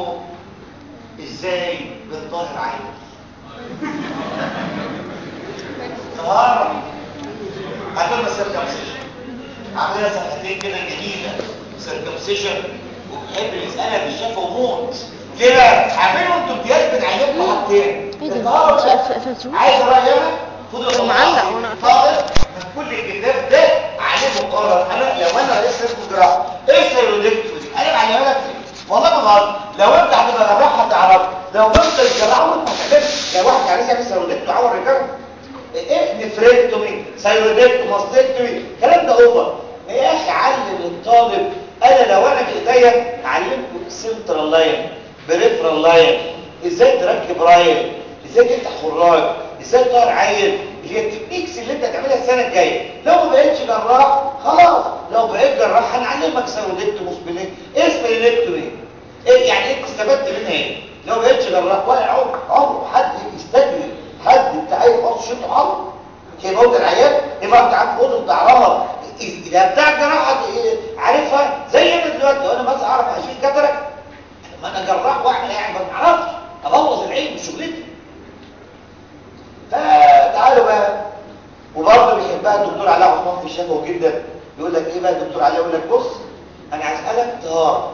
له ازاي بنطهر عينه طهارة هتقول سيركمسيشن عامل صفحتين كده جديدة سيركمسيشن وبحب نسألها في الشفا وموت ليه بقى؟ عاملوا انتوا امتياز من عينكم حاجتين ايه ده؟ الطهارة انت والأكل. قفلتوه؟ عايز رأينا خدوا معلق وانا قفلت. طالب من كل الكتاب ده عليه مقارنة انا لو انا رئيس قسم جراحة ايه سيرودكتوري انا بعلمها لك والله ما غلط لو انت هتبقى جراح هتعرف لو انت الجراح وانت هتعرف لو واحد عايز يعمل سيرودكتوري عور رجاله ايه نفريكتومي سيرودكتومي ماستكتومي الكلام ده اوفر يا اخي علم الطالب انا لو انا بايديا اعلمكم سنترال لاين بريفرال لاين ازاي تركب رايل ازاي تفتح خراج ازاي تطهر عيل اللي هي التكنيكس اللي انت هتعملها السنه الجايه لو ما بقتش جراح خلاص لو بقيت جراح هنعلمك سيرودكتوموس بلين ايه سبلينكتومي ايه يعني انت استفدت منها ايه لو بقيتش جراح ولا عمر عمر حد يستجري حد بتاع اي خاص شيء عمر كده قلت العيال يبقى انت عارف خد تعرفها اذا بتاع الجراحه عارفها زي انا دلوقتي لو انا مثلا اعرف اشيل كترك ما انا جراح واعمل ايه ما بعرفش ابوظ العين بشغلتي فتعالوا بقى وبرضه بيحبها الدكتور علاء عثمان في الشفوي جدا يقول لك ايه بقى الدكتور علاء يقول لك بص انا عايز اسالك طهاره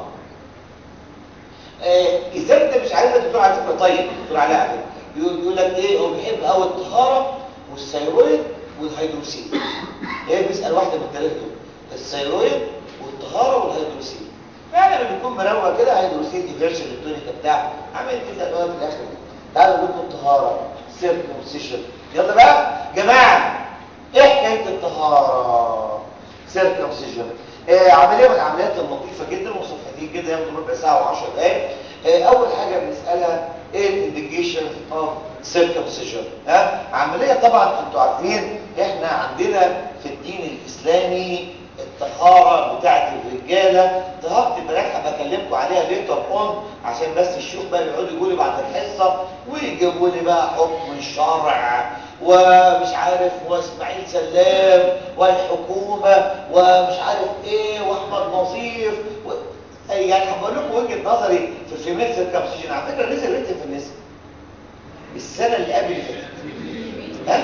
آه ازاي انت مش عارف الدكتور على فكره طيب الدكتور علاء يقول, يقول لك ايه هو بيحب قوي الطهاره والثيرويد والهيدروسين ايه بيسال واحده من الثلاثه دول الثيرويد والطهاره والهيدروسين يعني لما بيكون مروق كده هيدروسين ايفيرشن التونيكا بتاعه عامل كده الوقت في الاخر تعالوا نقول لكم الطهاره سيركمسيشن يلا بقى جماعه ايه حكايه الطهاره سيركمسيشن آه عمليه من العمليات اللطيفه جدا وصفحتين كده ياخدوا ربع ساعه و10 دقائق آه اول حاجه بنسالها ايه الانديكيشن اوف سيركمسيشن ها عمليه طبعا انتوا عارفين احنا عندنا في الدين الاسلامي الطهاره بتاعه الرجاله طهاره البنات هبقى اكلمكم عليها ليتر اون عشان بس الشيوخ بقى يقعدوا يقولوا بعد الحصه ويجيبوا لي بقى حكم الشرع ومش عارف واسماعيل سلام والحكومه ومش عارف ايه واحمد نظيف و... يعني هقول لكم وجهه نظري في الفيميل سيركمسيشن على فكره نزل ريتم في النساء السنه اللي قبل اللي فاتت ها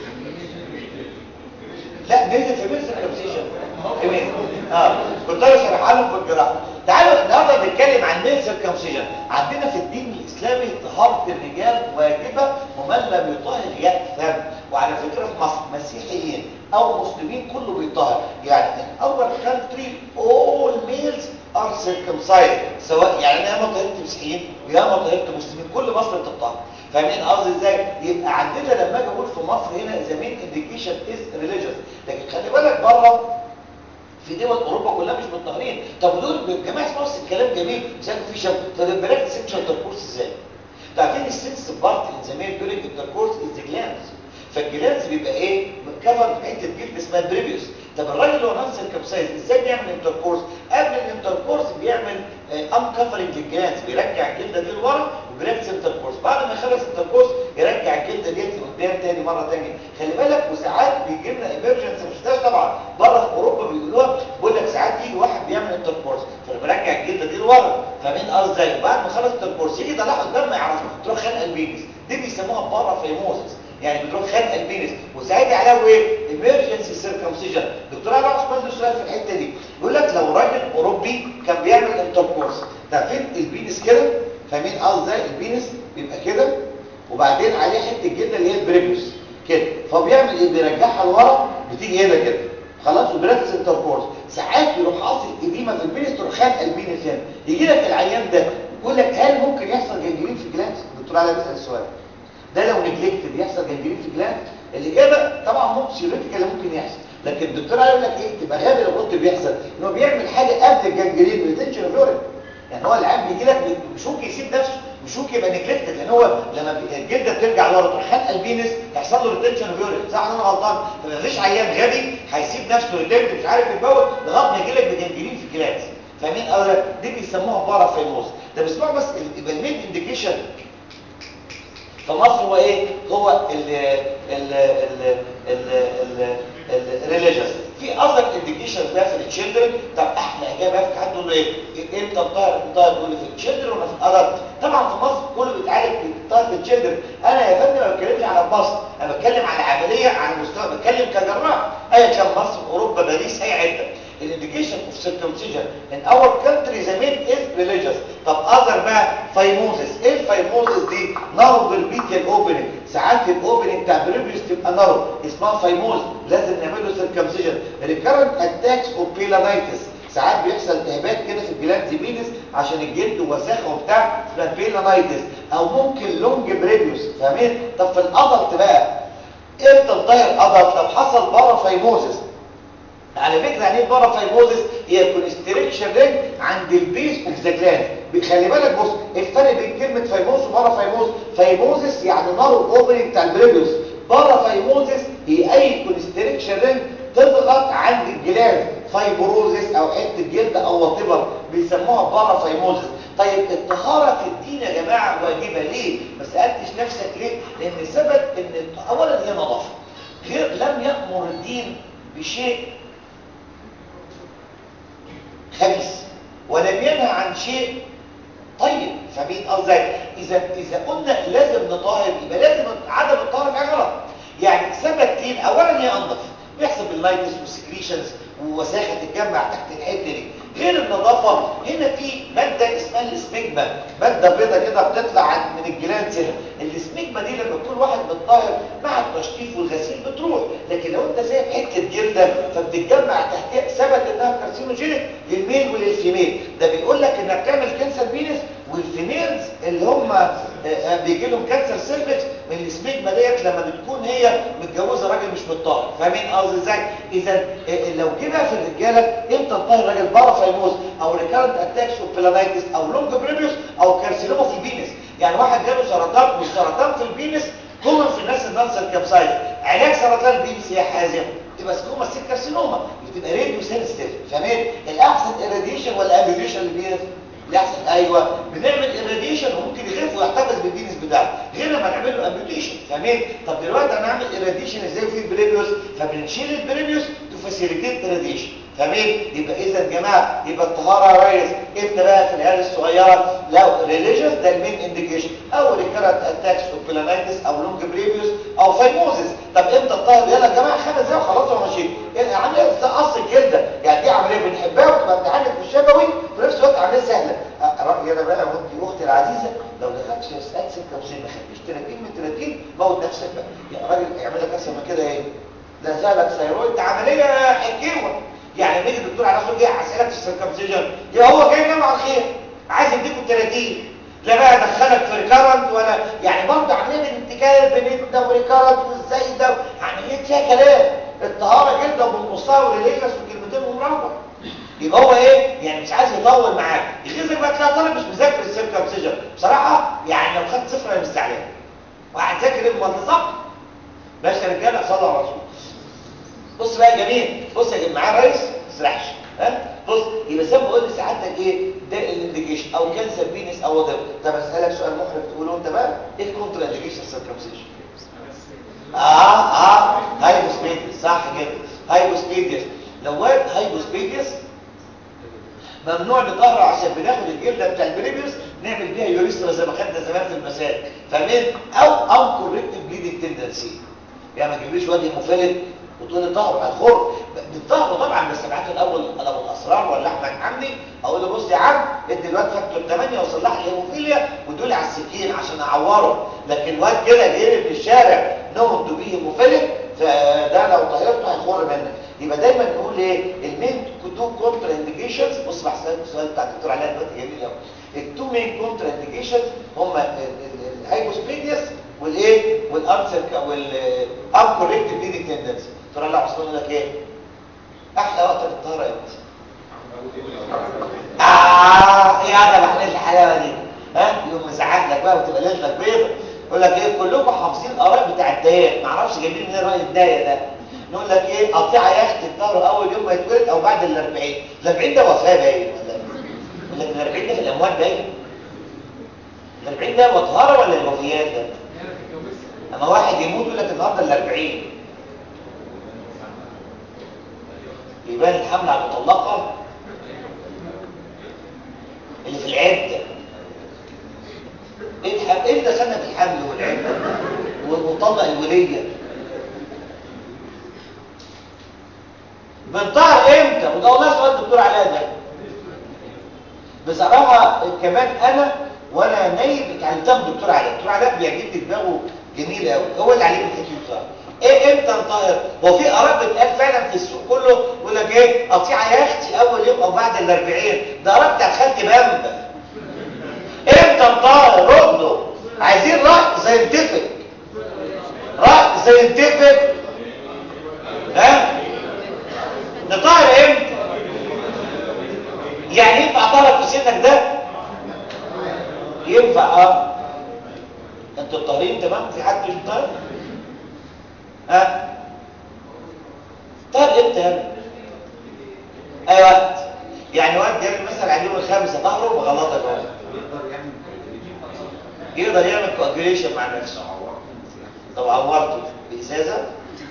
لا نزل في ميل سيركمسيشن كمان اه كنت انا شرحها لكم في الجراحه تعالوا النهارده نتكلم عن ميل سيركمسيشن عندنا في الدين الاسلامي طهاره الرجال واجبه ومن لم يطهر ياثم وعلى فكره في مصر مسيحيين او مسلمين كله بيطهر يعني in our country all males are circumcised سواء يعني انا ما طهرت مسيحيين ويا ما طهرت مسلمين كل مصر بتطهر فاهمين قصدي ازاي يبقى عندنا لما اجي اقول في مصر هنا ذا مين انديكيشن از ريليجيوس لكن خلي بالك بره في دول اوروبا كلها مش متطهرين طب دول الجماعه اسمعوا بس الكلام جميل زي في شم طب البنات سيكشوال انتركورس ازاي عارفين السنس بارت ان ذا ميل دورينج انتركورس از ذا جلاندز فالجلاندز بيبقى ايه كفر بحته جلد اسمها بريبيوس طب الراجل اللي هو نان سيركمسايز ازاي بيعمل انتركورس قبل الانتركورس بيعمل ان كفرنج للجلاندز بيرجع الجلده دي لورا وبيركز انتركورس بعد ما يخلص انتركورس يرجع الجلده دي لقدام تاني مره ثانيه خلي بالك وساعات بيجي لنا ايمرجنسي مش ده طبعا بره في اوروبا بيقولوها بيقول لك ساعات يجي واحد بيعمل انتركورس فبيرجع الجلده دي لورا فاهمين قصدي ازاي بعد ما خلص انتركورس يجي يطلعها قدام ما يعرفش تروح خانقه البينس دي بيسموها بارافيموزس يعني بتروح خانقه البينس وساعتها عليها ايه ايمرجنسي سيركمسيجن دكتور علي عثمان له سؤال في الحته دي يقول لك لو راجل اوروبي كان بيعمل انتركورس ده فين البينس كده فاهمين قصدي ازاي البينس بيبقى كده وبعدين عليه حته جلده اللي هي البريبيوس كده فبيعمل ايه بيرجعها لورا بتيجي هنا كده خلاص وبيركز انتركورس ساعات يروح حاصل اديمه في البينس تروح خانقه البينس هنا يجي لك العيان ده يقول لك هل ممكن يحصل جنجرين في الجلاند الدكتور علي بيسال السؤال ده لو نجلكتد يحصل جنجرين في الجلاند الاجابه طبعا ممكن سيوريتيكال ممكن يحصل لكن الدكتور علي يقول لك ايه تبقى غبي لو قلت بيحصل ان هو بيعمل حاجه قبل الجنجرين ريتنشن اوف يورين يعني هو العيان بيجي لك مش ممكن يسيب نفسه مش ممكن يبقى نجلكتد لان هو لما الجلده بترجع لورا تروح خانقه البينس هيحصل له ريتنشن اوف يورين صح انا غلطان فما فيش عيان غبي هيسيب نفسه ريتنشن مش عارف يتبول لغايه ما يجي لك بجنجرين في الجلاند فاهمين اه دي بيسموها بارافيموز ده بيسموها بس يبقى المين انديكيشن في مصر هو ايه هو ال ال ال ال ال الريليجيوس في اذر انديكيشن بقى في التشيلدرن طب احلى اجابه في حد يقول له ايه امتى الطاهر الطاهر يقول في التشيلدرن ولا في الادلت طبعا في مصر كله بيتعالج بالطاهر في التشيلدرن انا يا فندم ما بتكلمش على مصر انا بتكلم على عمليه على مستوى بتكلم كجراح ايا كان مصر اوروبا باريس اي حته الانديكيشن اوف سيركمسيجن ان اور كانتري زمان از ريليجيوس طب اذر بقى فايموزس ايه الفايموزس دي نارو بالبيتيال اوبننج ساعات الاوبننج بتاع بريفيوس تبقى نارو اسمها فايموز لازم نعمل له سيركمسيجن ريكارنت اتاكس اوف بيلانايتس ساعات بيحصل التهابات كده في الجلاند زيمينس عشان الجلد وساخه وبتاع اسمها بيلانايتس او ممكن لونج بريفيوس فاهمين طب في الادلت بقى امتى الطاهر ادلت لو حصل بارافايموزس على فكره يعني ايه بارافايموزس هي كونستريكشن رينج عند البيس اوف ذا جلاند خلي بالك بص الفرق بين كلمه فايموز وبارافايموز فايموزس يعني نار اوبننج بتاع البريفيوس بارافايموزس هي اي كونستريكشن رينج تضغط عند الجلاند فايبروزس او حته جلد او وات بيسموها بارافايموزس طيب الطهاره في الدين يا جماعه واجبه ليه ما سالتش نفسك ليه لان سبب ان اولا هي نظافه غير لم يامر الدين بشيء خبيث ولم ينهى عن شيء طيب فمين قصدي اذا اذا قلنا لازم نطهر يبقى لازم عدم الطهاره في غلط يعني سبب كتير اولا هي انضف بيحصل باللايتس والسكريشنز ووساخه تتجمع تحت الحته دي غير النظافه هنا في ماده اسمها الاسمجما ماده بيضه كده بتطلع من الجلاند هنا الاسمجما دي لما تكون واحد متطهر مع التشطيف والغسيل بتروح لكن لو انت سايب حته جلده فبتتجمع تحتها ثبت انها كارسينوجينيك للميل وللفيميل ده بيقول لك انها بتعمل كانسر بينس والفيميلز اللي هم بيجي لهم كانسر سيرفكس من الاسمجما ديت لما بتكون هي متجوزه راجل مش متطهر فاهمين قصدي ازاي اذا لو جينا في الرجاله امتى نطهر راجل بارافايموز او ريكارنت اتاكس اوف بلانايتس او لونج بريبيوس او كارسينوما في البينس يعني واحد جاله سرطان والسرطان في البينس كومن في الناس النانسر كابسايد علاج سرطان البينس يا حازم تبقى سكوما سيل كارسينوما بتبقى راديو سينستيف فاهمين الاحسن الراديشن ولا امبيوليشن للبينس الاحسن ايوه بنعمل الراديشن وممكن يخف ويحتفظ بالبينس بتاعه غير لما نعمل له امبيوليشن فاهمين طب دلوقتي هنعمل الراديشن ازاي في البريبيوس فبنشيل البريبيوس تفاسيليتيت الراديشن فاهمين يبقى اذا يا جماعه يبقى الطهاره يا ريس امتى بقى في العيال الصغيره لو ريليجيوس ده المين انديكيشن او ريكارنت اتاكس اوف بلانايتس او لونج بريبيوس او فايموزس طب امتى الطهر يلا يا جماعه خمس دقايق خلاص هو ماشي يعني عمليه تقص الجلده يعني دي عمليه بنحبها وتبقى امتحانك في الشفوي في نفس الوقت عمليه سهله رايي انا بقى وانت اختي العزيزه لو دخلت في مساله 56 ما خدتش 30 من 30 موت نفسك بقى يا راجل يعمل لك اسهل من كده ايه لا زالك ثيرويد عمليه حكيمه يعني نيجي الدكتور على نفسه جاي اسالك في السيركمسيجن يا هو جاي نام على الخير عايز يديكوا 30 لا بقى ادخلك في ريكارنت ولا يعني برضه عمليه الانتكال بين ده وريكارنت وازاي ده عمليه فيها كلام الطهاره جدا بنقصها وريليجس وكلمتين ومروح يبقى هو ايه يعني مش عايز يطول معاك يغيظك بقى تلاقي طالب مش مذاكر السيركمسيجن بصراحه يعني لو خدت صفر انا مش زعلان وهتذاكر ايه ما انت صح ماشي يا رجاله صلوا على الرسول بص بقى جميل بص يا جماعه ريس ما تسرحش ها بص يبقى زي ما بقول لسعادتك ايه ده الانديكيشن او كانسر بينس او وات طب اسالك سؤال محرج تقوله انت بقى ايه الكونترا انديكيشن سيركمسيشن اه اه هايبوسبيديس صح كده هايبوسبيديس لو واد هايبوسبيديس ممنوع نطهر عشان بناخد الجلده بتاع البريبيوس نعمل بيها يوريسترا زي ما خدنا زمان في المسائل فاهمين او انكوركتيف بليدنج تندنسي يعني ما تجيبليش واد هيموفيليك وتقول لي طهر هتخر بالطهر طبعا بس ابعته الاول ابو الاسرار ولا احمد حمدي اقول له بص يا عم ادي الواد فاكتور 8 وصلح لي هيموفيليا وادولي على السكين عشان اعوره لكن واد كده جاي من الشارع نوم تو بي هيموفيليك فده لو طهرته هيخر منك يبقى دايما نقول ايه المين تو كونتر انديكيشنز بص بحسن السؤال بتاع الدكتور علاء دلوقتي جميل قوي التو مين كونتر انديكيشنز هم الهايبوسبيديس والايه والانسر والانكوريكت بليدنج تندنسي دكتور علاء عثمان يقول لك ايه احلى وقت للطهاره امتى اه يا انا بحلل الحلاوه دي ها يوم مزعق لك بقى وتبقى ليلتك بيضه يقول لك ايه كلكم حافظين الاراء بتاع الديان ما اعرفش جايبين منين راي الدايه ده نقول لك ايه قطيعه يخت الظهر اول يوم ما يتولد او بعد ال 40 ال 40 ده وفاه باين ولا ولا ال 40 ده في الاموات باين ال 40 ده مطهره ولا الوفيات ده اما واحد يموت يقول لك النهارده ال 40 يبان الحمل على المطلقه اللي في العده ايه الحمل ايه اللي دخلنا في الحمل والعده والمطلق الوليه بنطهر امتى وده والله سؤال الدكتور علاء ده بصراحه كمان انا وانا نايم اتعلمتها من الدكتور علاء الدكتور علاء بيعجبني دماغه جميل قوي هو اللي علمني الحته بصراحه ايه امتى نطهر هو في اراء بتقال فعلا في السوق كله يقول لك ايه قطيعه يا اختي اول يوم او بعد ال40 ده اراء بتاع خالتي بامبا امتى نطهر ردوا عايزين راي ساينتفك راي ساينتفك ها نطهر امتى يعني ينفع طهرك في سنك ده ينفع اه انتوا الطاهرين تمام في حد مش طاهر ها طاهر امتى انا اي وقت يعني وقت جاي مثلا على اليوم الخامس طهره بغلطك اهو يقدر يعمل كواجريشن مع نفسه طب عورته بإزازة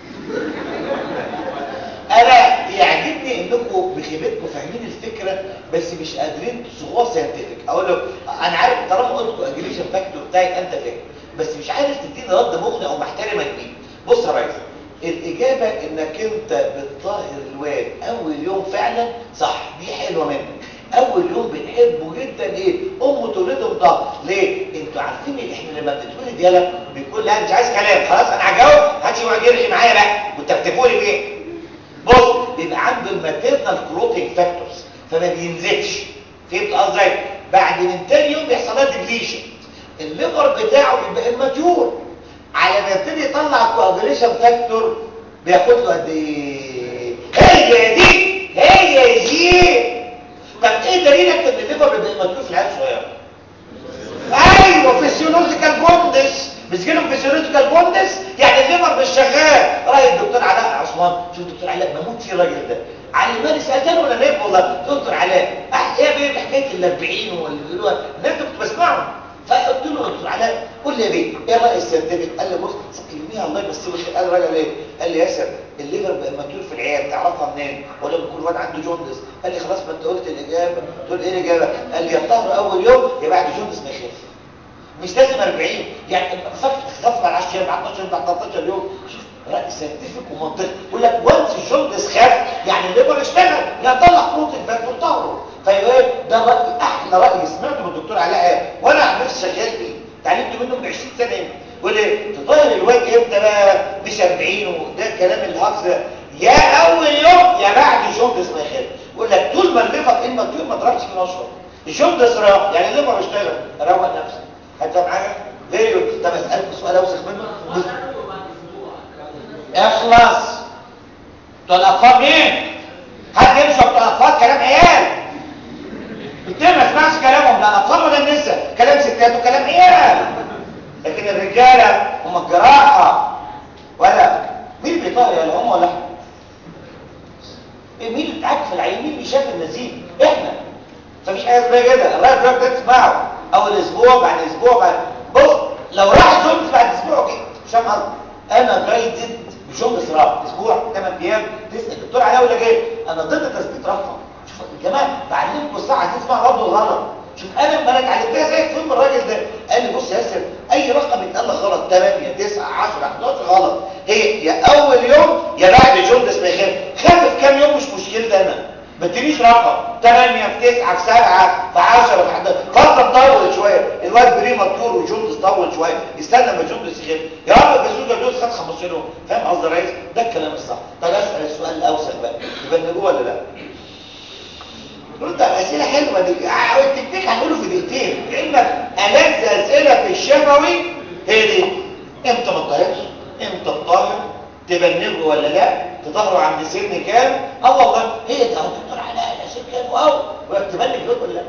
انا يعجبني انكم بخيبتكم فاهمين الفكره بس مش قادرين تصوغوها ساينتفك اقول لك انا عارف طالما قلت كواجريشن فاكتور بتاعي انت فاكر بس مش عارف تديني رد مغني او محترمك بيه بص يا ريس الاجابه انك انت بتطهر الواد اول يوم فعلا صح دي حلوه منك اول يوم بنحبه جدا ايه امه تولده بضغط ليه انتوا عارفين ان احنا لما بنتولد يالا بيكون لا مش عايز كلام خلاص انا هجاوب هاتي يقعد يرغي معايا بقى وتكتبوا لي فين بص بيبقى عنده الماتيرنال كلوتنج فاكتورز فما بينزلش فهمت قصدي بعد من تاني يوم بيحصل لها ديبليشن الليفر بتاعه بيبقى اماتيور على ما يبتدي يطلع كواجوليشن فاكتور بياخد له قد ايه هي دي هي دي طب ايه دليلك ان الليفر بيبقى اماتيور في العيال الصغيره ايوه فيسيولوجيكال بوندس مش جيلهم فيسيولوجيكال بوندس يعني الليفر مش شغال راي الدكتور علاء عثمان شوف الدكتور علاء بموت فيه الراجل ده على المال سالتني ولا نايم والله دكتور علاء ايه بيه بحكايه ال40 واللي بيقولوها الناس كنت بسمعهم فقلت له دكتور علاء قول لي يا بيه ايه راي السيرتيفيك قال لي بص يوميها الله يمسيه بالخير قال الراجل ايه قال لي ياسر الليفر بقى ماتور في العيال تعرفها منين ولا بيكون واد عنده جوندس قال لي خلاص ما انت قلت الاجابه تقول ايه الاجابه قال لي يا طهر اول يوم يا بعد جوندس ما يخف مش لازم 40 يعني فاكر خف على 10 ايام بعد 12 بعد 13 يوم شوف رأي سينتفك ومنطقي يقول لك وانس الجوندس خف يعني الليفر اشتغل يطلع بروتين فاكتور طهره فايه ده رأي احلى راي سمعته من الدكتور علاء وانا عن نفسي شغال فيه اتعلمت منه من 20 سنه يقول ايه تطهر الواد امتى بقى مش 40 وده كلام الهكس ده يا اول يوم يا بعد جوندس ما يخف يقول لك طول ما الليفر اماتيور ما تضربش في نشره الجوندس راح يعني الليفر اشتغل روق نفسك هتفهم حاجه فيري جود طب اسالكم سؤال اوسخ منه اخلص بتوع الاطفال مين حد يمشي بتوع الاطفال كلام عيال الاثنين ما اسمعش كلامهم لا الاطفال ولا النساء كلام ستات وكلام عيال لكن الرجاله هم الجراحه ولا مين اللي بيطهر يا هم ولا احنا إيه مين اللي اتعك في العين مين اللي شاف النزيف احنا فمفيش حاجه اسمها كده الرايت دراج ده تسمعه اول اسبوع بعد اسبوع بعد بص لو راح جونز بعد اسبوع كده مش فاهم قصدي انا جايدد بجونز راح اسبوع 8 ايام تسال الدكتور علاء ولا ايه انا ضد تثبيت رقم شوف يا جماعه بعلمكم الصح عايزين تسمعوا برضه الغلط شوف انا لما انا اتعلمتها زي فيلم الراجل ده قال لي بص يا ياسر اي رقم يتقال لك غلط 8 9 10 11 غلط هي يا اول يوم يا بعد جونز ما يخف خف في كام يوم مش مشكلتي انا ما تدينيش رقم 8 في 9 في 7 في 10 في 11 فتره تطول شويه الواد بري مطور وجوندس طول شويه يستنى ما جوندس يخف يا رب بسوجا جوندس خد 15 يوم فاهم قصدي يا ريس ده الكلام الصح طب اسال السؤال الاوسخ بقى تبنجوه ولا لا رد على اسئله حلوه دي التكنيك هنقوله في دقيقتين علمك ألذ اسئله في الشفوي هي دي امتى ما تطهرش امتى تطهر تبنجه ولا لا تظهروا عند سن كام اه والله هي ده الدكتور علاء الاسئله كام واو ويكتبلك دول ولا لا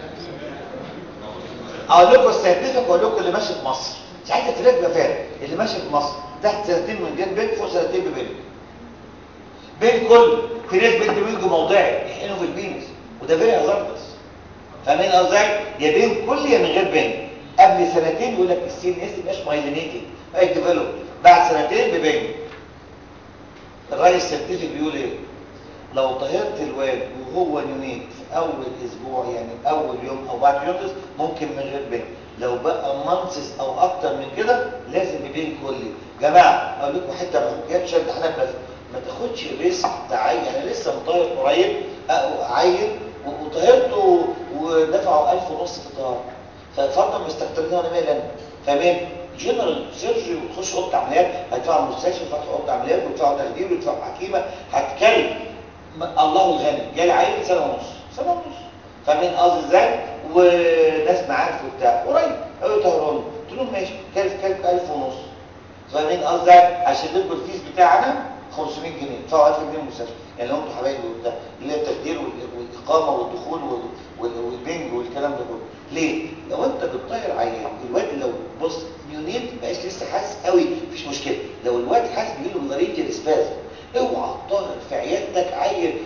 اقول لكم السينتفك واقول لكم اللي ماشي في مصر مش عايز افرق بفارق اللي ماشي في مصر تحت سنتين من جن بين فوق سنتين ببين بين كل في ناس بنت وينج موضعي يحقنوا في البينس وده فيري هازاردس فاهمين قصدي يا بين كل يا من غير بين قبل سنتين يقول لك السي ان اس مش مايلينيتد بقى ديفلوب بعد سنتين ببين الرئيس السيرتيفيك بيقول ايه لو طهرت الواد وهو يونيت في اول اسبوع يعني اول يوم او بعد يونس ممكن من غير بين لو بقى مانسس او اكتر من كده لازم بين كلي جماعه اقول لكم حته جت شد حالات بس ما تاخدش الريسك بتاع عيل انا لسه مطهر قريب عيل وطهرته ودفعوا 1000 ونص في الطهاره ففرضا مستخدمينه وانا مالي انا فاهمين جنرال سيرجري وتخش اوضه عمليات هيدفعوا المستشفى فتح اوضه عمليات ويدفعوا تخدير ويدفعوا حكيمه هتكلم الله الغني جالي عيل سنه ونص سنه ونص فاهمين قصدي ازاي وناس معارف وبتاع قريب قالوا طهران قلت لهم ماشي كلف كلف 1000 ونص فاهمين قصدي عشان لكم الفيس بتاعنا 500 جنيه ادفعوا 1000 جنيه المستشفى يعني لو انتوا حبايبي وبتاع اللي هي التخدير والاقامه والدخول والبنج والكلام ده كله ليه لو انت بتطير عيان الواد لو بص يونيت بقاش لسه حاسس قوي مفيش مشكله لو الواد حاسس بيجيله ملاريجيا سبازم اوعى تطهر في عيادتك عيل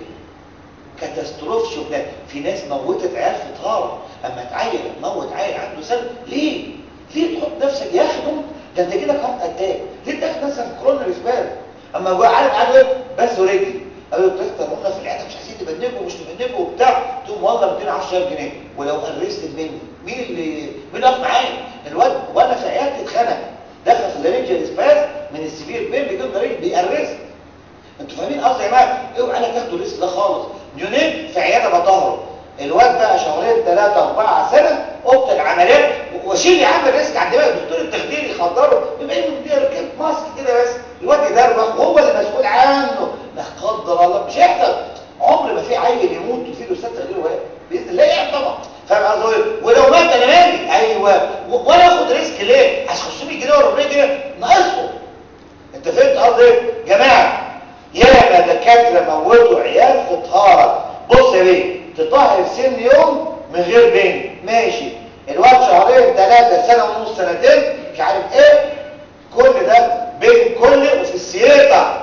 كاتاستروف شفناه في ناس موتت عيال في طهاره اما تعيل تموت عيل عنده سنه ليه ليه تحط نفسك يا اخي ده انت كده هارت اتاك ليه تاخد نفسك في كورونا سبازم اما هو عارف عارف بس ورجلي قالوا الدكتور قلنا في العياده مش عايزين نبنجه ومش نبنجه وبتاع تقوم والله 210 جنيه ولو قرست مني مين اللي مين واقف معايا الواد وانا في عيادتي اتخنق دخل في اللارنجيال سباز من السيفير بين بيجيب ضريب بيقرست انتوا فاهمين قصدي يا جماعه اوعى انا تاخدوا الريسك ده خالص يونين في عياده بطهره الواد بقى شهرين ثلاثه اربعه سنه اوضه العمليات واشيل يا عم الريسك عند بقى دكتور التخدير يخدره بما انه مدير كده ماسك كده بس الواد يدربخ وهو اللي مسؤول عنه لا قدر الله مش هيحصل عمر ما في عيل يموت وفي له ست غير واحد باذن الله يعني طبعا فاهم قصدي ولو مات انا مالي ايوه وانا اخد ريسك ليه عشان 500 جنيه ولا 400 جنيه ناقصهم انت فهمت قصدي ايه جماعه ياما دكاتره موتوا عيال في طهاره بص يا بيه تطهر سن يوم من غير بين ماشي الواد شهرين ثلاثه سنه ونص سنتين مش عارف ايه كل ده بين كل وفي السياقه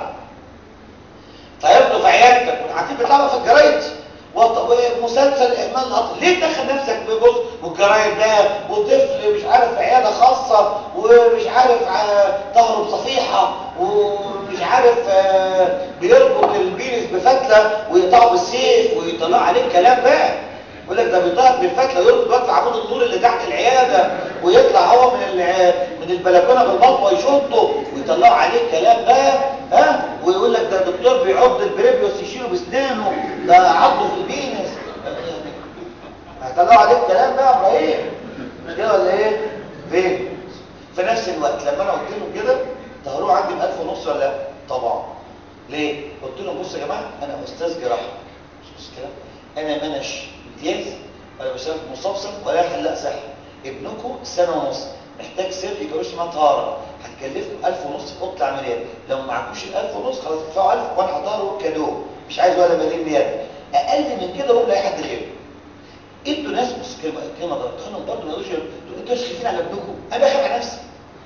فيبدو في عيادتك والعتيب بيطلع في الجرايد ومسلسل اهمال القطر ليه تدخل نفسك ببص والجرايد ده وطفل مش عارف في عياده خاصه ومش عارف طهره بصفيحه ومش عارف بيربط البينس بفتله ويقطعه بالسيف ويطلع عليه كلام بقى يقول لك ده بيطهر بالفتله ويربط بقى في عمود النور اللي تحت العياده ويطلع هو من من البلكونه بالمطوه يشطه ويطلعوا عليه كلام بقى ها ويقول لك ده الدكتور بيعض البريبيوس يشيله باسنانه ده عضه في البينس هيطلعوا عليه الكلام بقى يا ابراهيم مش كده ولا ايه فين في نفس الوقت لما انا قلت لهم كده طهروه عندي ب 1000 ونص ولا لا طبعا ليه قلت لهم بصوا يا جماعه انا استاذ جراحه مش بس كده انا منش امتياز ولا بشتغل مستفصل ولا حلاق صحي ابنكم سنه ونص محتاج سر يبقى مش معاه طهاره هتكلفكم 1000 ونص في اوضه العمليات لو ما معكوش ال 1000 ونص خلاص ادفعوا 1000 وانا هطهره كادو مش عايز ولا مليم يد اقل من كده روح لاي حد غيره انتوا ناس بس كلمه كلمه ضربتها لهم برضه ما يقولوش انتوا خايفين على ابنكم انا بخاف على نفسي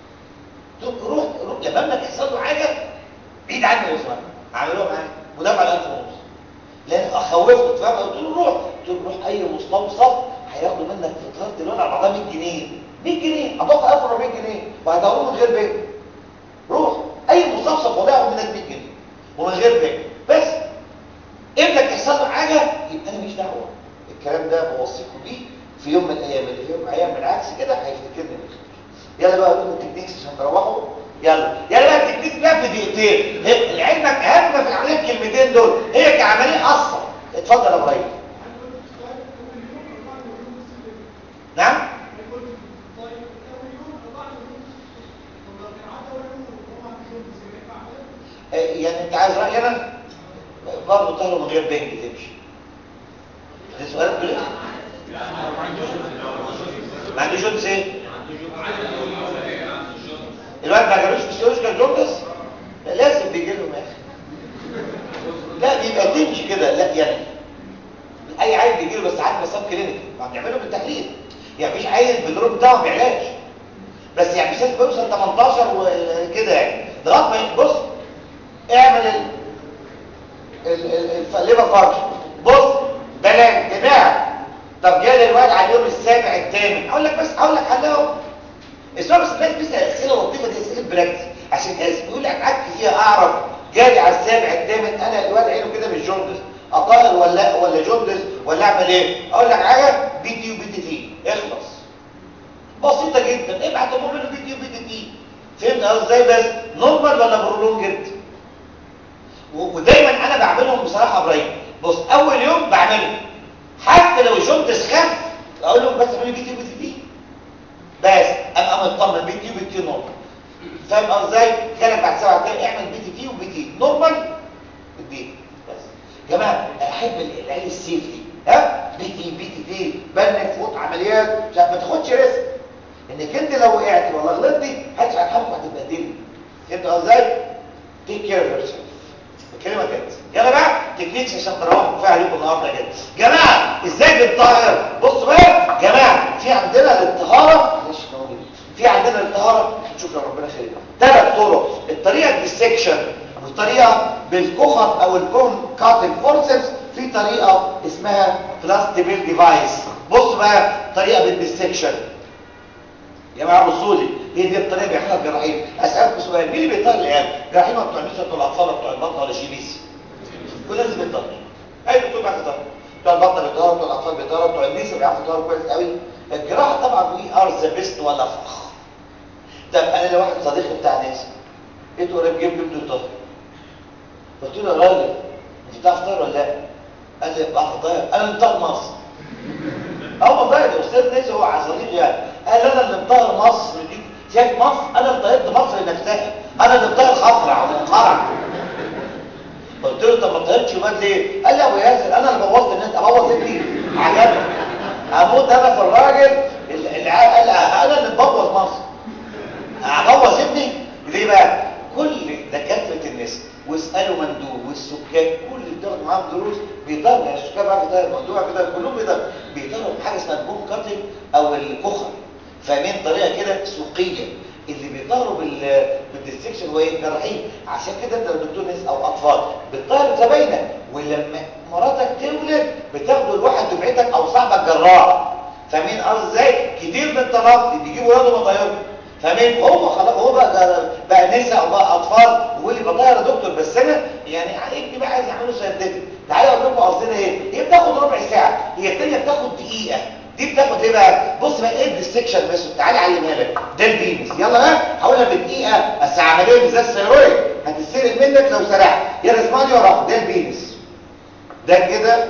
روح روح لما ابنك يحصل له حاجه بعيد عني يا اسماعيل عملوها معايا ودفع ال 1000 ونص لان اخوفته فاهم قلت له روح قلت له روح اي مستوصف هياخدوا منك في طهاره الولد على بعضها 100 جنيه 100 جنيه هتدفع 1400 جنيه وهتدوره من غير بنك روح اي مستوصف والله ياخد منك 100 جنيه ومن غير بنك بس ابنك يحصل له حاجه يبقى انا ماليش دعوه الكلام ده بوصيكم بيه في يوم من الايام اللي في يوم من الايام بالعكس كده هيفتكرني بالخير يلا بقى اقول لكم التكنيكس عشان تروحوا يلا يلا بقى التكنيكس بقى في دقيقتين لعلمك اهم في العمليه الكلمتين دول هي كعمليه اصلا اتفضل يا ابراهيم نعم يعني انت عايز رايي انا برضه طهره من غير بنج تمشي ده سؤالك كله ما عندوش جوندس ايه الواد ما جالوش فيسيولوجيكال جوندس لا لازم بيجي لهم يا اخي لا بيبقى تمشي كده لا يعني اي عيل بيجي له بس عادي بصاب كلينيك ما بنعمله بالتحليل يعني مفيش عيل بالدروب بتاعه ما بيعلاش بس يعني مش لازم بيوصل 18 وكده يعني لغايه ما بص اعمل ال الليفر فانكشن بص بلاش دماغ طب جالي الواد على اليوم السابع الثامن اقول لك بس اقول لك حلهم اسمع بس الناس بس اسئله لطيفه دي اسئله براكتس عشان كده بيقول لك عك فيها اعرف جالي على السابع الثامن انا الواد عينه كده مش جوندس اطهر ولا ولا جوندس ولا اعمل ايه اقول لك حاجه بي تي وبي تي تي اخلص بسيطه جدا ابعت المؤمن بي تي وبي تي تي فهمت ازاي بس نورمال ولا برولونجد ودايما انا بعملهم بصراحه ابراهيم بص اول يوم بعمله حتى لو جوندس خف اقول لهم بس اعملوا بي تي وبي تي تي بس ابقى مطمن بي تي وبي تي نورمال فاهم ازاي كانك بعد سبعة ايام اعمل بي تي تي وبي تي نورمال البيت بس جماعه احب العيل السيفتي ها بي تي بي تي تي بنك فوت عمليات مش ما تاخدش ريسك انك انت لو وقعت ولا غلطتي محدش هيرحمك وهتتبهدلي فهمت ازاي تيك كير اوف يور سيلف الكلمه كده يلا بقى تكنيكس عشان تروحوا كفايه عليكم النهارده كده جماعه ازاي بنطهر بصوا بقى جماعه في عندنا الطهاره معلش في عندنا الطهاره شكرا ربنا يخليك ثلاث طرق الطريقه الديسكشن وطريقه بالكوخر او الكون كاتل فورسز في طريقه اسمها بلاستيبيل ديفايس بص بقى طريقه بالديسكشن يا جماعه بصوا لي هي دي الطريقه بيعملها الجراحين اسالكم سؤال مين اللي بيطهر العيال جراحين ولا بتوع النساء بتوع الاطفال ولا بتوع البطنه ولا شيبيس كل الناس بتطهر اي دكتور بيعرف يطهر بتوع البطنه بيطهروا بتوع الاطفال بيطهروا بتوع النساء بيعرفوا يطهروا كويس قوي الجراحه طبعا وي ار ذا بيست ولا فخ طب انا لو واحد صديقي بتاع ناس لقيته قريب جيب لي ابنه يطهر قلت له يا راجل انت بتعرف تطهر ولا لا قال لي بعرف اطهر انا اللي مطهر مصر اه والله ده استاذ ناس هو صديقي يعني قال انا اللي مطهر مصر دي شايف مصر انا اللي طهرت مصر نفسها انا اللي مطهر خضرع ومنقرع قلت له طب ما طهرتش ولاد ليه قال لي يا ابو ياسر انا اللي بوظت الناس ابوظ ابني عجبني اموت انا في الراجل اللي قال انا اللي ببوظ مصر هبوظ ابني ليه بقى كل دكاتره الناس واسالوا مندوب والسكان كل اللي بتاخد معاهم دروس بيضربوا يعني السكان بقى بيضربوا الموضوع كده كلهم بيضربوا بيضربوا بحاجه اسمها البوم كاتل او الكخر فاهمين طريقه كده سوقيه اللي بيطهروا بال بالديستكشن هو ايه الجراحين عشان كده انت دكتور ناس او اطفال بتطهر زباينك ولما مراتك تولد بتاخدوا الواحد دفعتك او صاحبك جراح فاهمين قصدي ازاي كتير من الطلاق بيجيبوا ولاده مطيرهم فاهمين هو خلاص هو بقى بقى نساء وبقى اطفال ويقول لي بطير يا دكتور بس انا يعني ابني بقى عايز يعمله ساينتفك تعالى اقول لكم قصدنا ايه هي بتاخد ربع ساعه هي الثانيه بتاخد دقيقه دي بتاخد ايه بقى بص بقى ايه الديستكشن ميثود تعالى علمها لك ده الفينس يلا بقى هقولها بدقيقه بس عمليه بالذات الثيرويد هتتسرق منك لو سرحت يلا اسمعني وراها ده الفينس ده كده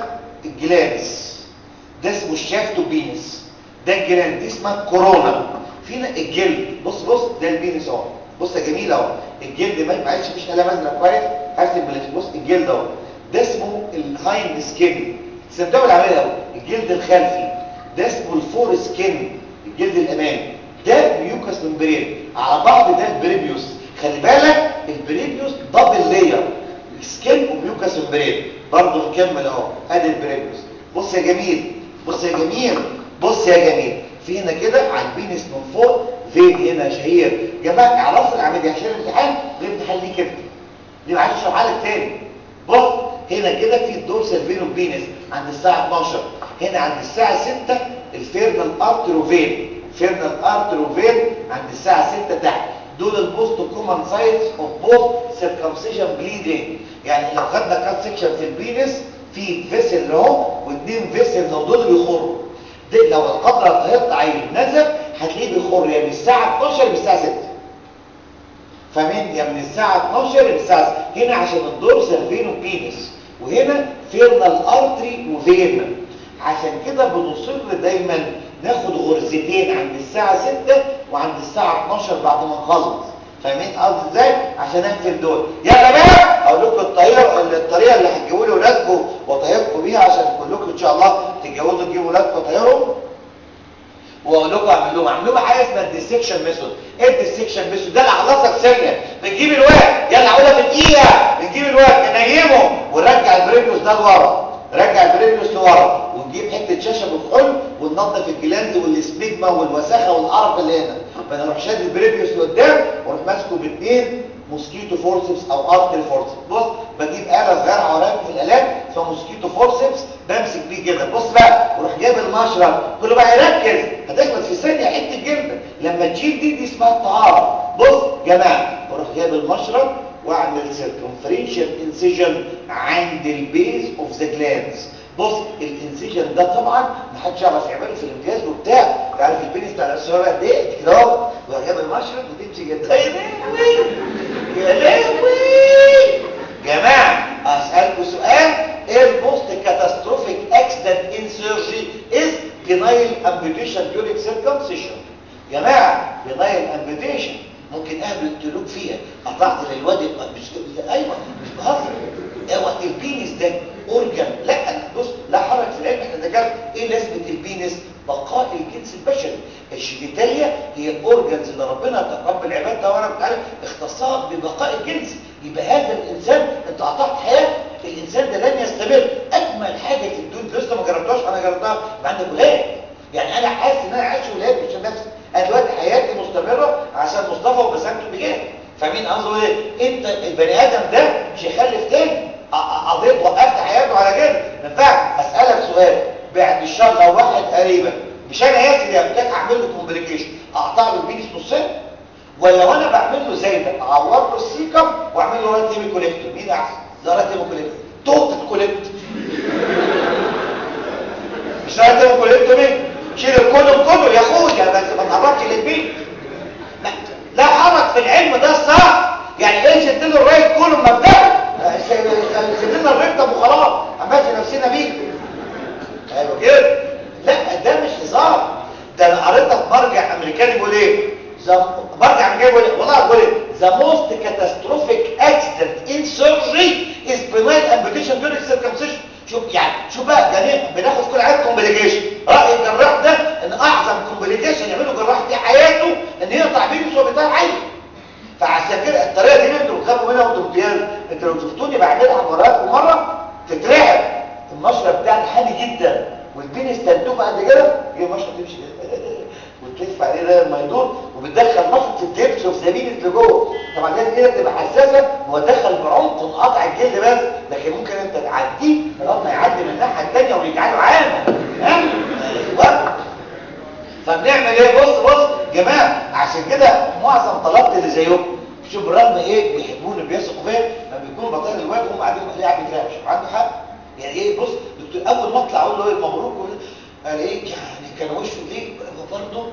الجلانس ده اسمه الشافتو بينس ده الجلانس دي اسمها كورونا فينا الجلد بص بص ده البينس اهو بص يا جميل اهو الجلد ما معلش مش قلم ازرق كويس هرسم بلاش بص الجلد اهو ده اسمه الهايند سكين صدقوا العمليه اهو الجلد الخلفي ده اسمه الفور سكين الجلد الامامي ده ميوكس ممبرين على بعض ده البريبيوس خلي بالك البريبيوس دبل لاير سكين وميوكس ممبرين برضه نكمل اهو ادي البريبيوس بص يا جميل بص يا جميل بص يا جميل في هنا كده على البينس من فوق فين هنا شهير جماعه اعرفوا العمليه عشان الامتحان الامتحان ليه كده دي معلش اشرحها لك تاني بص هنا كده في الدورسال فين والبينس عند الساعه 12 هنا عند الساعه 6 الفيرنال ارتروفين فيرنال ارتروفين عند الساعه 6 تحت دول البوست كومن سايتس اوف بوث سيركمسيشن بليدنج يعني لو خدنا كات سيكشن في البينس في فيسل اهو واثنين فيسل لو دول بيخروا ده لو القدر طهرت عين نزل هتلاقيه بيخر يا من الساعه 12 للساعه 6 فاهمين يا من الساعه 12 للساعه هنا عشان الدورسال فين وبينس وهنا فيرنال ارتري وفين عشان كده بنصر دايما ناخد غرزتين عند الساعه 6 وعند الساعه 12 بعد ما نخلص فاهمين قصدي ازاي عشان اقفل دول يلا بقى اقول لكم الطريقه الطريقه اللي هتجيبوا لي ولادكم واطهركم بيها عشان كلكم ان شاء الله تتجوزوا تجيبوا ولادكم وطهرهم واقول لكم اعمل لهم اعمل لهم حاجه اسمها الديسكشن ميثود ايه الديسكشن ميثود ده اللي هخلصك ثانيه بنجيب الواد يلا اقولها في دقيقه بنجيب الواد ننيمه ونرجع البريبيوس ده لورا رجع البريبيوس لورا ونجيب حته شاشه بكحول وننظف الجلاند والسبيجما والوساخه والقرف اللي هنا فنروح شاد البريبيوس لقدام واروح ماسكه باثنين موسكيتو فورسبس او ارتل فورسبس بص بجيب آلة صغيرة وراك في الآلات اسمها موسكيتو فورسبس بمسك بيه كده بص بقى وروح جايب المشرب كله بقى يركز هتخلص في ثانية حتة جلد لما تشيل دي دي اسمها الطهارة بص جماعة وروح جايب المشرب واعمل سيركمفرنشال انسيجن عند البيز اوف ذا جلاندز بص الانسيجن ده طبعا ما حدش يعرف يعمله في الامتياز وبتاع انت عارف البينس بتاع الاسرار قد ايه كده اهو وجاب المشرط وتمشي كده يا لهوي يا لهوي جماعه اسالكم سؤال ايه الموست كاتاستروفيك اكسيدنت ان سيرجري از بينايل امبيوتيشن ديورينج سيركمسيشن جماعه بينايل امبيوتيشن ممكن اهبل التلوك فيها قطعت للواد مش ايوه مش بهزر هو البينس ده اورجان لا بص لا حرج في العلم احنا ذكرنا ايه لازمه البينس بقاء الجنس البشري الشينيتاليا هي الاورجانز اللي ربنا تقبل عبادنا وانا بتعالى اختصها ببقاء الجنس يبقى هذا الانسان انت قطعت حياته الانسان ده لن يستمر اجمل حاجه في الدنيا لسه ما جربتهاش انا جربتها ما عندك ولاد يعني انا حاسس ان انا عايش ولاد مش نفسي انا دلوقتي حياتي مستمره عشان مصطفى وبسامته بجد فاهمين قصدي ايه انت البني ادم ده مش هيخلف تاني قضيت وقفت حياته على كده ما ينفعش اسالك سؤال بعد الشر لو واحد قريبك مش انا ياسر يا بتاعك اعمل له كومبليكيشن اقطع له البينس نصين ولا وانا بعمل له زي ده اعور له السيكم واعمل له رات هيمي كوليكتور مين احسن لا رات هيمي كوليكتور توتال كوليكتور مش رات هيمي كوليكتور مين شيل الكولوم كله يا اخويا بس ما تقربش للبيت لا لا حرج في العلم ده الصح يعني ايه شلت له الرايت كولوم مبدئيا سيبنا الرقم وخلاص هنمشي نفسنا بيه حلو كده لا ده مش هزار ده انا قريتها في مرجع امريكاني بيقول ايه مرجع امريكاني بيقول والله بيقول ايه the most catastrophic accident in surgery is benign amputation during circumcision شوف يعني شوف بقى ده بناخد كل عيد كومبليكيشن راي الجراح ده ان اعظم كومبليكيشن يعمله جراح في حياته ان يقطع بينه وهو بتاع عيل فعشان كده الطريقه دي انتوا بتخافوا منها وانتوا امتياز انتوا لو شفتوني بعملها مرات ومره تترعب المشرب بتاعي حامي جدا والبين استنتوف قد كده هي المشرب تمشي كده وتلف عليه ده لما يدور وبتدخل مشرب في الدبس وفي زميلة اللي جوه طبعا لازم ايدك تبقى حساسه هو تدخل بعمق قطع الجلد بس لكن ممكن انت تعديه لغايه ما يعدي من الناحيه الثانيه ويجعله عام ها ايوه فبنعمل ايه بص بص جماعه عشان كده معظم طلبتي اللي زيكم شوف بالرغم ايه بيحبوني بيثقوا فيا لما بيكونوا بطل الواد هم قاعدين ليه قاعد بيتراقش عنده حق يعني ايه بص دكتور اول ما اطلع اقول له ايه مبروك قال ايه يعني كان وشه ليه برضه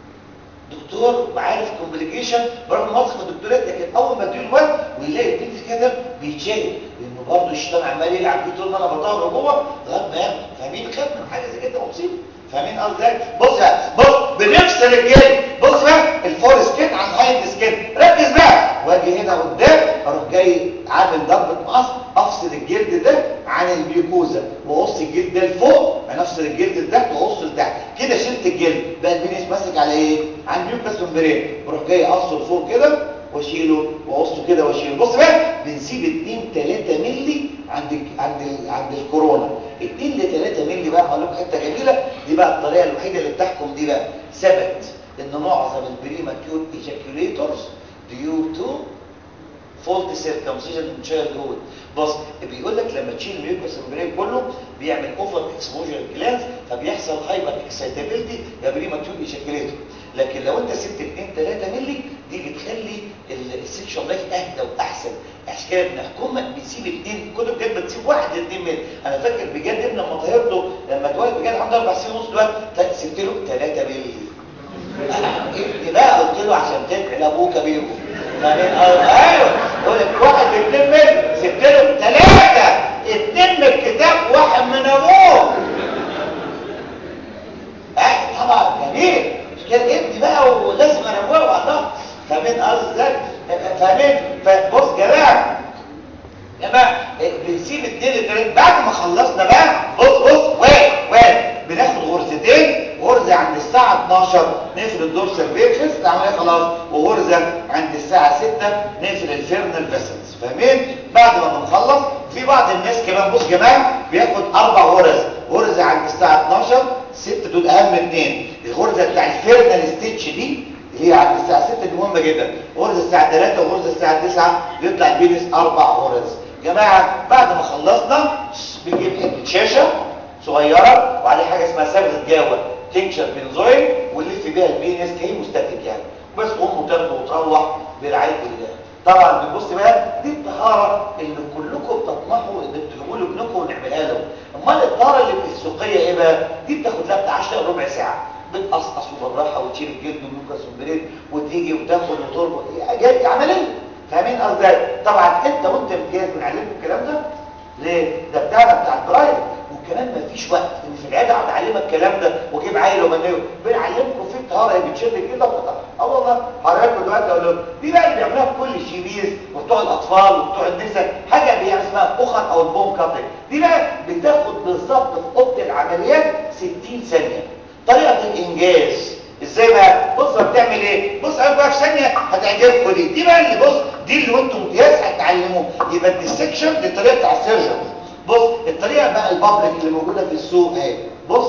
دكتور وعارف كومبليكيشن برغم ما في الدكتورات لكن اول ما اديله الواد ويلاقي البنت كده بيتشاهد لانه برضه الشيطان عمال يلعب فيه طول ما انا بطهر جوه لغايه ما يعمل فاهمين خاف من حاجه زي كده مصيبه فاهمين قصدي بص بقى بص بنفصل الجلد بص بقى الفور سكين عن هايند سكين ركز بقى واجي هنا قدام اروح جاي عامل ضربه مقص افصل الجلد ده عن الميوكوزا واقص الجلد ده لفوق افصل الجلد لتحت واقصه لتحت كده شلت الجلد بقى البنيس ماسك على ايه على الميوكس ممبرين بروح جاي اقصه لفوق كده واشيله واقصه كده واشيله بص بقى بنسيب 2 3 مللي عند ال عند ال عند الكورونا 2 ل 3 مللي بقى هقول لكم حته جميله دي بقى الطريقه الوحيده اللي بتحكم دي بقى ثبت ان معظم البريماتيور ايجاكيوليتورز ديو تو فولت سيركمسيجن ان تشايلد هود بص بيقول لك لما تشيل الميوكس ممبرين كله بيعمل اوفر اكسبوجر جلاند فبيحصل هايبر اكسايتابيلتي يا بريماتيور ايجاكيوليتور لكن لو انت سبت 2 3 مللي دي بتخلي السكشن لايف اهدى واحسن عشان كده بنحكمك بنسيب 2 كتب جد بتسيب 1 2 مللي انا فاكر بجد ابن لما طهرته لما اتولد بجد عنده 4 سنين ونص دلوقتي سبت له 3 مللي ابني بقى قلت له عشان تدعي لابوك بيهم يعني ايوه يقول لك واحد اتنين مللي سبت له 3 اتنين من الكتاب واحد من ابوه اه طبعا جميل كان ابني بقى ولازم انوره والله فاهمين قصدي فاهمين فبص جماعه جماعه بنسيب اتنين لتلاتة بعد ما خلصنا بقى بص بص واقف واقف بناخد غرزتين غرزه عند الساعه 12 نقفل الدورسال فيكسس العمليه خلاص وغرزه عند الساعه 6 نقفل الفيرنال فيسلز فاهمين بعد ما بنخلص في بعض الناس كمان بص جماعه بياخد اربع غرز غرزه عند الساعه 12 ست دول اهم اثنين الغرزه بتاع الفيرنال ستيتش دي اللي هي عند الساعه 6 دي مهمه جدا غرزه الساعه 3 وغرزه الساعه 9 بيطلع البينس اربع غرز جماعه بعد ما خلصنا بنجيب حته شاشه صغيره وعليه حاجه اسمها صبغه جاوه تنشر بنزوين ونلف بيها البينس كهي مستاتيك يعني بس قوم وتاخده وتروح برعايه الله طبعا بتبص بقى دي الطهاره اللي كلكم تطمحوا ان تجيبوا له ابنكم ونعملها له امال الطهاره اللي في السوقيه ايه بقى دي بتاخد لها بتاع 10 ربع ساعه بتقصقص وبالراحه وتشيل الجلد من المكس والبريد وتيجي وتاخد وتربط جاي عمليه فاهمين قصدي طبعا انت وانت امتياز بنعلمكم الكلام ده ليه ده بتاعنا بتاع البرايم وكمان مفيش وقت ان في العياده اقعد اعلمك الكلام ده واجيب عيل وبنيه بنعلمكم في الطهاره اللي بتشد كده وقطع اه والله حضراتكم دلوقتي اقول لكم دي بقى اللي بيعملوها في كل الشيبيز وبتوع الاطفال وبتوع النساء حاجه بيعمل اسمها اخر او البوم كاتنج دي بقى بتاخد بالظبط في اوضه العمليات 60 ثانيه طريقه الانجاز ازاي بقى بص بتعمل ايه بص انا بقى في ثانيه هتعجبكم دي دي بقى اللي بص دي اللي وانتم امتياز هتتعلموه يبقى الديسكشن دي الطريقه بتاع السيرجن بص الطريقه بقى البابليك اللي موجوده في السوق اهي بص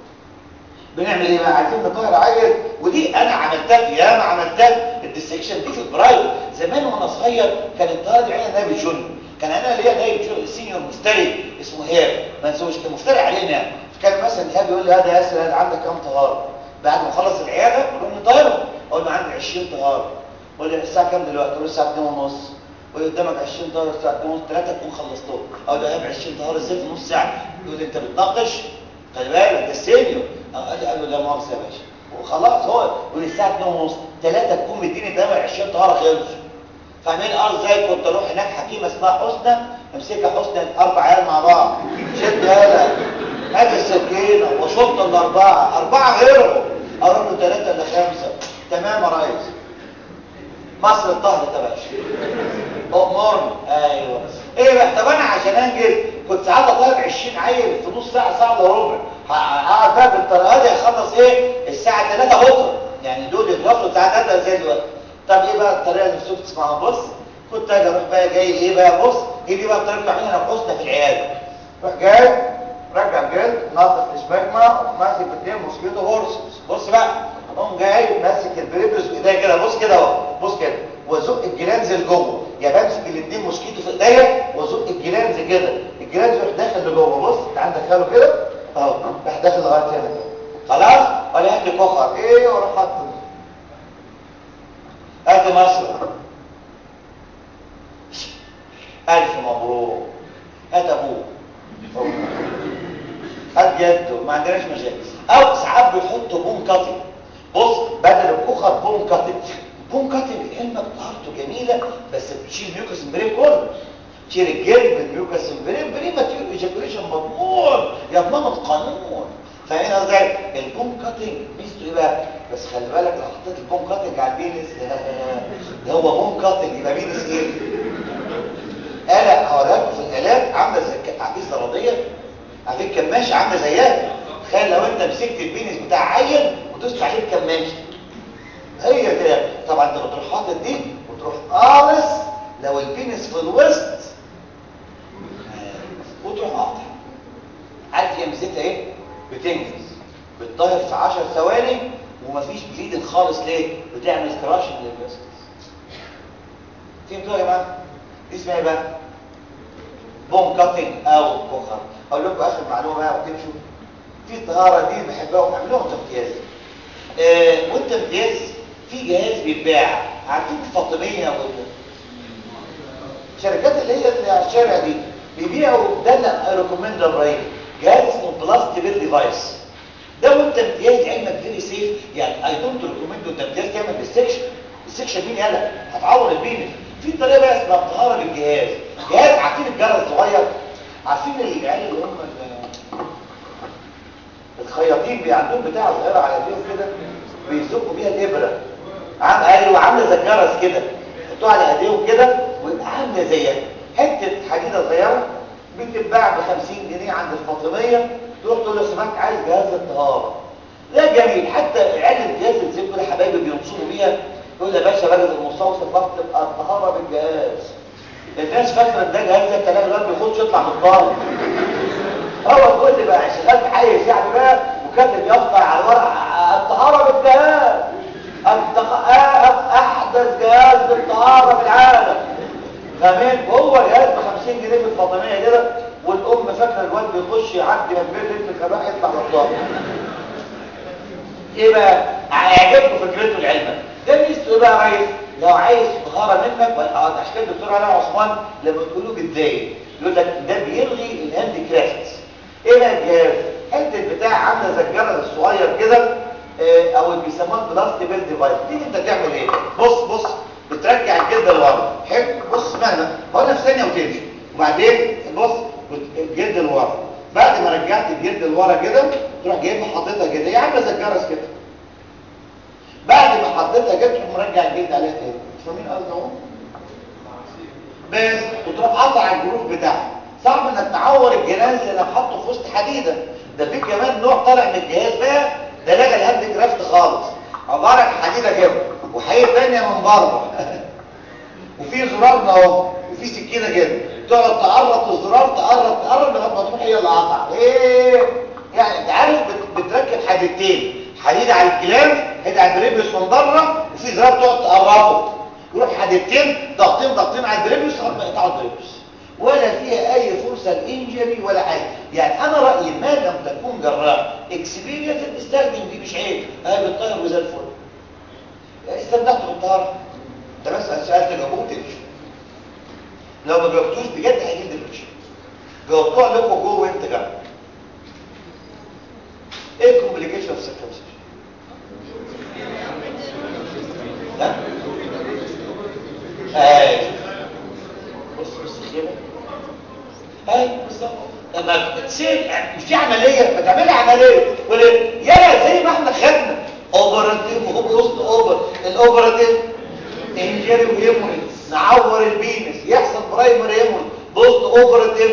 بنعمل ايه بقى عايزين نطهر عيل ودي انا عملتها يا ما عملتها الديسكشن دي في البرايل زمان وانا صغير كان الطهاره دي عيله نبي جون كان انا ليا نايب جون السينيور مفتري اسمه هياب ما نسوش كان مفتري علينا يعني كان مثلا ايهاب يقول لي هذا ياسر هذا عندك كام طهاره بعد ما اخلص العياده اقول له طاهره اقول له عندي 20 طهاره يقول لي الساعه كام دلوقتي اقول له الساعه 2 ونص يقول قدامك 20 طهاره الساعه 2 ونص 3 تكون خلصتهم اقول له ايهاب 20 طهاره ازاي في نص ساعه يقول لي انت بتناقش خلي بالك ده السينيور قال لي قال له لا مؤاخذه يا باشا وخلاص هو يقول لي الساعه 2 ونص 3 تكون مديني تمام 20 طهاره خلصوا فاهمين اه ازاي كنت اروح هناك حكيمه اسمها حسنى امسكها حسنى اربع عيال مع بعض شد يالا هات السكينه وشط الاربعه اربعه غيرهم اروح له ثلاثه الا خمسه تمام يا ريس مصر الطهر ده باشا امرني ايوه ايه بقى طب انا عشان انجز كنت ساعات اطلب 20 عيل في نص ساعه ساعه الا ربع هقعد بقى بالطريقه دي اخلص ايه الساعه 3 بكره يعني دول يخلصوا الساعه 3 زي دلوقتي طب ايه بقى الطريقه اللي الصوت تسمعها بص كنت اجي اروح بقى جاي ايه بقى بص هي دي بقى الطريقه بتاعتنا انا حسنى في العياده روح جاي رجع الجلد نظف الاسباجما ماسك باثنين موسكيتو هورس بص بقى قوم جاي ماسك البريبرس بايديا كده بص كده اهو بص كده وازق الجلانز لجوه يا بمسك الاثنين موسكيتو في ايديا وازق الجلانز كده الجلانز يروح داخل لجوه بص تعال دخله كده اهو راح داخل لغايه هنا كده خلاص ولا هات كخر ايه واروح حاطه هات مصر الف مبروك هات ابوه هات جده ما عندناش مشاكل او ساعات بيحطوا بوم كاتنج بص بدل الكخر بوم كاتنج بوم كاتنج علمك طهارته جميله بس بتشيل ميوكس امبرين كله تشيل الجلد بالميوكس امبرين بري ماتيور ايجاكوليشن مضمون يضمن القانون فهنا ازاي البوم كاتنج ميزته ايه بقى بس خلي بالك لو حطيت البوم كاتنج على البينس ده هو بوم كاتنج يبقى بينس ايه آلة هوريكم في الآلات عاملة زي عفيز ضربية عفيز كماشة عاملة زيها تخيل لو انت مسكت البينس بتاع عيل ودوست عليه بكماشة هي كده طبعا انت بتروح حاطط دي وتروح قارص لو البينس في الوسط وتروح قاطع عارف هي ميزتها ايه بتنجز بتطهر في 10 ثواني ومفيش بليدنج خالص ليه بتعمل كراشنج للفيسكس فهمتوا يا جماعه دي اسمها ايه بقى بوم كاتنج او كوخر اقول لكم اخر معلومه بقى وتمشوا في الطهاره دي بحبها وبعملوها وانت امتياز آه وانت امتياز في جهاز بيتباع عارفين الفاطميه وال الشركات اللي هي اللي على الشارع دي بيبيعوا ده اللي ريكومند ابراهيم جهاز اسمه بلاست بير ديفايس ده وانت امتياز علمك فيري سيف يعني اي دونت ريكومند وانت امتياز تعمل بالسكشن السكشن مين يلا هتعور البينس في طريقه بقى اسمها الطهاره بالجهاز جهاز عارفين الجرس الصغير عارفين العيال اللي هم الخياطين بيعندهم بتاعه صغيره على ايديهم كده بيزقوا بيها الابره عامله ايوه عامله زي الجرس كده يحطوها على ايديهم كده ويبقى عامله زيها حته حديده صغيره بتتباع ب 50 جنيه عند الفاطميه تروح تقول له سمعت عايز جهاز الطهاره ده جميل حتى عيال الجهاز اللي زي كل حبايبي بينصبوا بيها يقول يا باشا باجي في المستوصف وقت الطهاره بالجهاز الناس فاكره ان ده جهاز ده تلاقي الواد بيخش يطلع من الطاوله هو تقول لي بقى شغال حيز يعني بقى وكاتب يافطه على الورق الطهاره بالجهاز احدث جهاز للطهاره في العالم فاهمين وهو جهاز ب 50 جنيه في الفاطميه كده والام فاكره الواد بيخش يعدي من بين رجل الخباء يطلع من الطاوله ايه بقى هيعجبكم فكرته العلمه ده ميزته ايه بقى يا ريس لو عايز طهاره منك ولا عشان كده الدكتور علاء عثمان لما تقول له بتضايق يقول لك ده بيلغي الهاند كرافت ايه بقى الجهاز حته بتاع عامله زي الجرس الصغير كده آه، او اللي بيسموه بلاستيك بيل ديفايس تيجي انت تعمل ايه بص بص بترجع الجلد لورا حلو بص مهما هو في ثانيه وتمشي وبعدين بص الجلد لورا بعد ما رجعت الجلد لورا كده تروح جايبها حاططها كده هي عامله زي الجرس كده بعد ما حطيتها كده تروح مرجع الجلد عليها تاني فاهمين قصدي اهو بس وتروح قاطع الجروف بتاعه صعب انك تعور الجهاز اللي حاطه في وسط حديده ده في كمان نوع طالع من الجهاز بقى ده لغى الهاند كرافت خالص عباره عن حديده كده وحقيقه ثانيه من بره وفي زرار اهو وفي سكينه كده تقعد تقرب الزرار تقرب تقرب لغايه ما تروح هي اللي قطع ايه يعني انت عارف بت- بتركب حديدتين حديد على الجلاس حديد على البريبيوس من بره وفي زرار تقعد تقربه يروح حديدتين ضغطين ضغطين على البريبيوس لغايه ما يقطعوا البريبيوس ولا فيها اي فرصه لانجري ولا حاجه يعني انا رايي ما لم تكون جراح اكسبيرينس تستخدم دي مش عيب هاي بتطير وزي الفل استمتعت بالطهاره ده بس سالت جاوبوه تمشي لو ما جاوبتوش بجد هيجيب دلوقتي جاوبتوها لكم جوه وانت جنب ايه الكومبليكيشن اوف سيركمسيشن ها اي بص بص كده اي بالظبط لما تصير مش في عمليه ما تعملي عمليه ولا يلا زي ما احنا خدنا اوبراتيف وبوست اوبر الاوبراتيف انجري وهيموريج نعور البينس يحصل برايمري هيموريج بوست اوبراتيف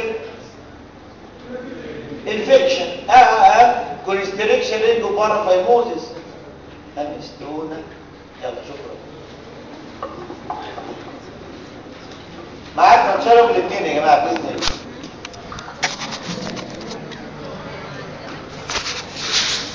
انفكشن اه اه اه كونستريكشن رينجو بارافايموزيس امستونا يلا شكرا معاك نتشرب الاثنين يا جماعه باذن الله